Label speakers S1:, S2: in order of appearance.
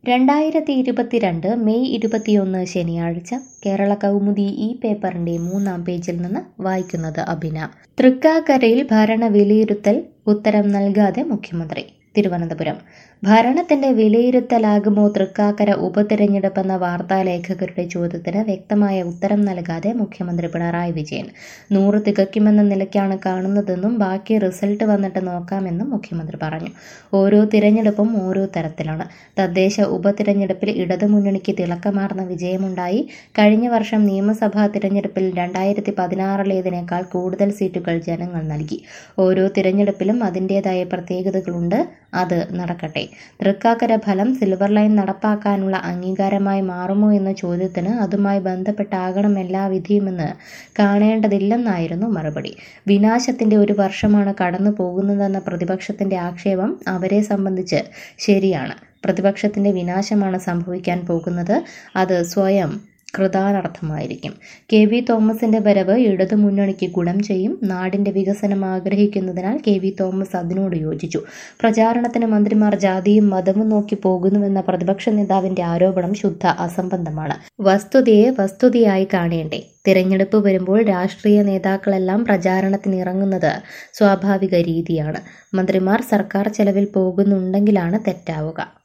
S1: രണ്ടായിരത്തി ഇരുപത്തിരണ്ട് മെയ് ഇരുപത്തിയൊന്ന് ശനിയാഴ്ച കേരള കൗമുദി ഈ പേപ്പറിന്റെ മൂന്നാം പേജിൽ നിന്ന് വായിക്കുന്നത് അഭിന തൃക്കാക്കരയിൽ ഭരണ വിലയിരുത്തൽ ഉത്തരം നൽകാതെ മുഖ്യമന്ത്രി തിരുവനന്തപുരം ഭരണത്തിന്റെ വിലയിരുത്തലാകുമോ തൃക്കാക്കര ഉപതെരഞ്ഞെടുപ്പെന്ന വാർത്താലേഖകരുടെ ചോദ്യത്തിന് വ്യക്തമായ ഉത്തരം നൽകാതെ മുഖ്യമന്ത്രി പിണറായി വിജയൻ നൂറ് തികയ്ക്കുമെന്ന നിലയ്ക്കാണ് കാണുന്നതെന്നും ബാക്കി റിസൾട്ട് വന്നിട്ട് നോക്കാമെന്നും മുഖ്യമന്ത്രി പറഞ്ഞു ഓരോ തിരഞ്ഞെടുപ്പും ഓരോ തരത്തിലാണ് തദ്ദേശ ഉപതിരഞ്ഞെടുപ്പിൽ ഇടതുമുന്നണിക്ക് തിളക്കമാർന്ന വിജയമുണ്ടായി കഴിഞ്ഞ വർഷം നിയമസഭാ തിരഞ്ഞെടുപ്പിൽ രണ്ടായിരത്തി പതിനാറിലേതിനേക്കാൾ കൂടുതൽ സീറ്റുകൾ ജനങ്ങൾ നൽകി ഓരോ തിരഞ്ഞെടുപ്പിലും അതിൻ്റേതായ പ്രത്യേകതകളുണ്ട് അത് നടക്കട്ടെ തൃക്കാക്കര ഫലം സിൽവർ ലൈൻ നടപ്പാക്കാനുള്ള അംഗീകാരമായി മാറുമോ എന്ന ചോദ്യത്തിന് അതുമായി ബന്ധപ്പെട്ടാകണം എല്ലാ വിധിയുമെന്ന് കാണേണ്ടതില്ലെന്നായിരുന്നു മറുപടി വിനാശത്തിന്റെ ഒരു വർഷമാണ് കടന്നു പോകുന്നതെന്ന പ്രതിപക്ഷത്തിന്റെ ആക്ഷേപം അവരെ സംബന്ധിച്ച് ശരിയാണ് പ്രതിപക്ഷത്തിന്റെ വിനാശമാണ് സംഭവിക്കാൻ പോകുന്നത് അത് സ്വയം കൃതാനർത്ഥമായിരിക്കും കെ വി തോമസിന്റെ വരവ് ഇടതുമുന്നണിക്ക് ഗുണം ചെയ്യും നാടിന്റെ വികസനം ആഗ്രഹിക്കുന്നതിനാൽ കെ വി തോമസ് അതിനോട് യോജിച്ചു പ്രചാരണത്തിന് മന്ത്രിമാർ ജാതിയും മതവും നോക്കി പോകുന്നുവെന്ന പ്രതിപക്ഷ നേതാവിന്റെ ആരോപണം ശുദ്ധ അസംബന്ധമാണ് വസ്തുതയെ വസ്തുതയായി കാണേണ്ടേ തിരഞ്ഞെടുപ്പ് വരുമ്പോൾ രാഷ്ട്രീയ നേതാക്കളെല്ലാം പ്രചാരണത്തിന് ഇറങ്ങുന്നത് സ്വാഭാവിക രീതിയാണ് മന്ത്രിമാർ സർക്കാർ ചെലവിൽ പോകുന്നുണ്ടെങ്കിലാണ് തെറ്റാവുക